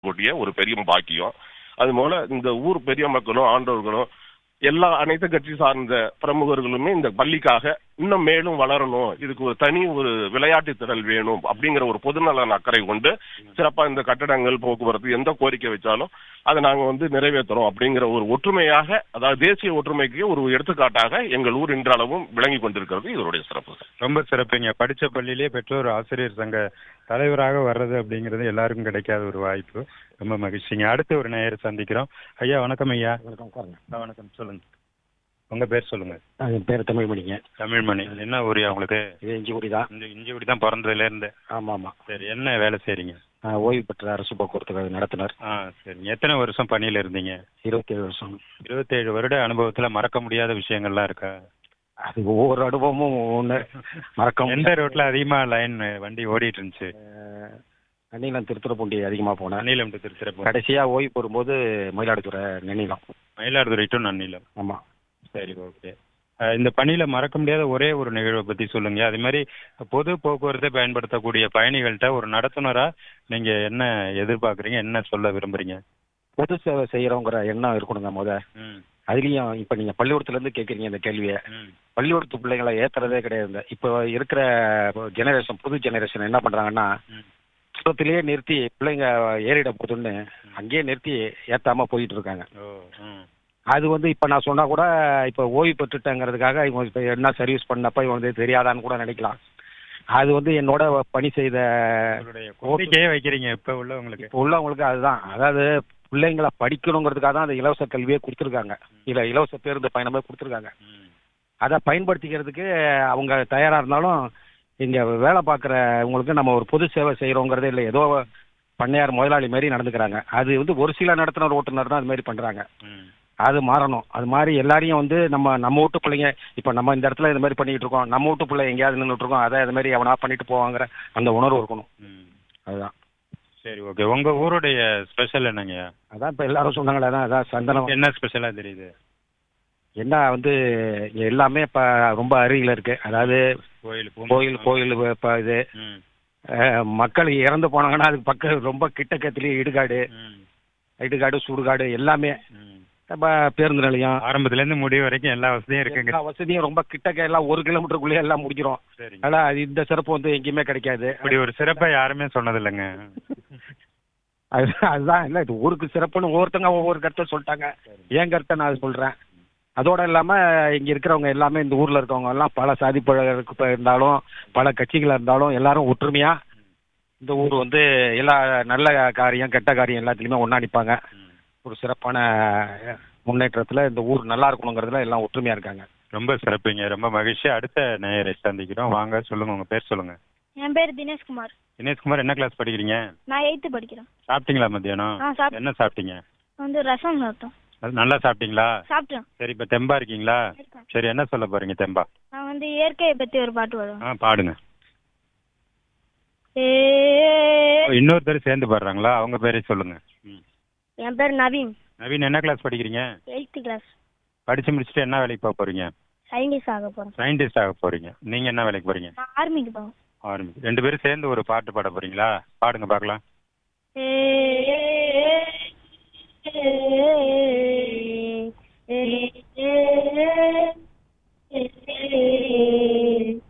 கூடிய ஒரு பெரிய பாக்கியம் அது போல இந்த ஊர் பெரிய மக்களும் ஆண்டவர்களும் எல்லா அனைத்து கட்சி சார்ந்த பிரமுகர்களுமே இந்த பள்ளிக்காக இன்னும் மேலும் வளரணும் இதுக்கு ஒரு தனி ஒரு விளையாட்டு திடல் வேணும் அப்படிங்கிற ஒரு பொதுநலன் அக்கறை கொண்டு சிறப்பா இந்த கட்டடங்கள் போக்குவரத்து எந்த கோரிக்கை வச்சாலும் அதை நாங்க வந்து நிறைவேற்றுறோம் அப்படிங்கிற ஒரு ஒற்றுமையாக அதாவது தேசிய ஒற்றுமைக்கு ஒரு எடுத்துக்காட்டாக எங்கள் ஊர் இன்றளவும் விளங்கி கொண்டிருக்கிறது இதனுடைய சிறப்பு ரொம்ப சிறப்புங்க படிச்ச பள்ளியிலேயே பெற்றோர் ஆசிரியர் சங்க தலைவராக வர்றது அப்படிங்கிறது எல்லாருக்கும் கிடைக்காத ஒரு வாய்ப்பு ரொம்ப மகிழ்ச்சிங்க அடுத்து ஒரு நேயர் சந்திக்கிறோம் ஐயா வணக்கம் ஐயா வணக்கம் உட்காருங்க ஆ, வணக்கம் சொல்லுங்க உங்க பேர் சொல்லுங்க ஆ, என் பேர் தமிழ்மணிங்க தமிழ்மணி என்ன ஊரியா உங்களுக்கு இது இஞ்சிக்குடி தான் இந்த இஞ்சிக்குடி தான் பிறந்ததுல இருந்து ஆமாம் ஆமாம் சரி என்ன வேலை செய்றீங்க ஓய்வு பெற்ற அரசு போக்குவரத்து கழக நடத்துனர் ஆ சரிங்க எத்தனை வருஷம் பணியில இருந்தீங்க இருபத்தேழு வருஷம் இருபத்தேழு வருட அனுபவத்துல மறக்க முடியாத விஷயங்கள்லாம் இருக்கா அது ஒவ்வொரு அனுபவமும் ஒன்று மறக்க எந்த ரோட்ல அதிகமா லைன் வண்டி ஓடிட்டு இருந்துச்சு நன்னிலம் திருத்துறைப்பூண்டி அதிகமாக போனேன் நன்னிலம் to திருச்சிராப்பள்ளி கடைசியாக ஓய்வு பெறும்போது மயிலாடுதுறை நன்னிலம் மயிலாடுதுறை டு நன்னிலம் ஆமாம் சரி ஓகே இந்த பணியில மறக்க முடியாத ஒரே ஒரு நிகழ்வை பத்தி சொல்லுங்க அதே மாதிரி பொது போக்குவரத்தை பயன்படுத்தக்கூடிய பயணிகள்கிட்ட ஒரு நடத்துனரா நீங்க என்ன எதிர்பார்க்கறீங்க என்ன சொல்ல விரும்புறீங்க பொது சேவை செய்கிறோங்கிற எண்ணம் இருக்கணுங்க முத ம் அதுலேயும் இப்போ நீங்கள் பள்ளிக்கூடத்துலேருந்து கேட்குறீங்க இந்த கேள்வியை ம் பள்ளிக்கூடத்து பிள்ளைங்களை ஏற்றுறதே கிடையாது இப்போ இருக்கிற ஜெனரேஷன் புது ஜெனரேஷன் என்ன பண்ணுறாங்கன்னா ம் புத்தகத்திலேயே நிறுத்தி பிள்ளைங்க ஏறிட போதுன்னு அங்கேயே நிறுத்தி ஏத்தாம போயிட்டு இருக்காங்க ஓ ம் அது வந்து இப்ப நான் சொன்னா கூட இப்ப ஓய்வு பெற்றுட்டேங்கிறதுக்காக இவங்க இப்ப என்ன சர்வீஸ் பண்ணப்ப இவங்க வந்து தெரியாதான்னு கூட நினைக்கலாம் அது வந்து என்னோட பணி செய்த உங்களுடைய கோரிக்கையே வைக்கிறீங்க இப்ப உள்ளவங்களுக்கு இப்ப உள்ளவங்களுக்கு அதுதான் அதாவது பிள்ளைங்களை படிக்கணுங்கிறதுக்காக தான் அந்த இலவச கல்வியே கொடுத்துருக்காங்க இல்ல இலவச பேருந்து பயணமே கொடுத்துருக்காங்க ம் அதை பயன்படுத்திக்கிறதுக்கு அவங்க தயாரா இருந்தாலும் இங்க வேலை பார்க்குறவங்களுக்கு நம்ம ஒரு பொது சேவை செய்யறோங்கிறதே இல்லை ஏதோ பண்ணையார் முதலாளி மாதிரி நடந்துக்கிறாங்க அது வந்து ஒரு சில நடத்துனர் ஓட்டுநர் தான் அது மாதிரி பண்றாங்க ம் அது மாறணும் அது மாதிரி எல்லாரையும் வந்து நம்ம நம்ம வீட்டு பிள்ளைங்க இப்போ நம்ம இந்த இடத்துல இந்த மாதிரி பண்ணிட்டு இருக்கோம் நம்ம வீட்டு பிள்ளை எங்கேயாவது நின்றுட்டு இருக்கோம் அதை இது மாதிரி அவனா பண்ணிட்டு போவாங்கிற அந்த உணர்வு இருக்கணும் ம் அதுதான் சரி ஓகே உங்க ஊருடைய ஸ்பெஷல் என்னங்கய்யா அதான் இப்போ எல்லாரும் சொன்னாங்களே அதான் அதான் சந்தனம் என்ன ஸ்பெஷலா தெரியுது என்ன வந்து இங்க எல்லாமே இப்போ ரொம்ப அருகில் இருக்கு அதாவது கோயில் கோயில் கோயில் இப்போ இது ம் அஹ், மக்கள் இறந்து போனாங்கன்னா அதுக்கு பக்கம் ரொம்ப கிட்டக்கத்துலேயே இடுகாடு ம் இடுகாடு சுடுகாடு எல்லாமே ம் நம்ம பேருந்து நிலையம் ஆரம்பத்துல இருந்து முடிவு வரைக்கும் எல்லா வசதியும் இருக்குங்க எல்லா வசதியும் ரொம்ப கிட்டக்க எல்லாம் ஒரு கிலோமீட்டருக்குள்ளேயே எல்லாம் முடிக்கிறோம் சரிங்க அதனால அது இந்த சிறப்பு வந்து எங்கேயுமே கிடைக்காது இப்படி ஒரு சிறப்பை யாருமே சொன்னது இல்லைங்க அது அதுதான் இல்லை இது ஊருக்கு சிறப்புன்னு ஒவ்வொருத்தங்க ஒவ்வொரு கருத்தை சொல்லிட்டாங்க என் கருத்தை நான் சொல்கிறேன் அதோட இல்லாமல் இங்கே இருக்கிறவங்க எல்லாமே இந்த ஊரில் இருக்கவங்க எல்லாம் பல சாதி பழக இருந்தாலும் பல கட்சிகள் இருந்தாலும் எல்லாரும் ஒற்றுமையாக இந்த ஊர் வந்து எல்லா நல்ல காரியம் கெட்ட காரியம் எல்லாத்துலேயுமே ஒன்றா நிற்பாங்க ஒரு சிறப்பான முன்னேற்றத்தில் இந்த ஊர் நல்லா இருக்கணுங்கிறதுல எல்லாம் ஒற்றுமையாக இருக்காங்க ரொம்ப சிறப்புங்க ரொம்ப மகிழ்ச்சி அடுத்த நேயரை சந்திக்கிறோம் வாங்க சொல்லுங்க உங்க பேர் சொல்லுங்க என் பேர் தினேஷ்குமார் தினேஷ்குமார் என்ன கிளாஸ் படிக்கிறீங்க நான் எயித்து படிக்கிறேன் சாப்பிட்டீங்களா மத்தியானம் ஆ சாப் என்ன சாப்பிட்டீங்க வந்து ரசம் சாப்பிட்டோம் அது நல்லா சாப்பிட்டீங்களா சாப்பிட்டேன் சரி இப்ப தெம்பா இருக்கீங்களா இருக்கேன். சரி என்ன சொல்ல போறீங்க தெம்பா நான் வந்து இயற்கையை பத்தி ஒரு பாட்டு பாடுவேன் ஆ பாடுங்க ஏ இன்னொருத்தர் சேர்ந்து பாடுறாங்களா அவங்க பேரே சொல்லுங்க ம். என் பேர் நவீன் நவீன் என்ன கிளாஸ் படிக்கிறீங்க எயித்து கிளாஸ் படிச்சு முடிச்சுட்டு என்ன வேலைக்கு போக போறீங்க சயின்டிஸ்ட் ஆக போறேன் சயின்டிஸ்ட் ஆக போறீங்க நீங்க என்ன வேலைக்கு போறீங்க நான் ஆர்மிக்கு போவேன் ஆரம்பி ரெண்டு பேரும் சேர்ந்து ஒரு பாட்டு பாட போறீங்களா பாடுங்க பார்க்கலாம் ஏ ஏ ஏ ஏ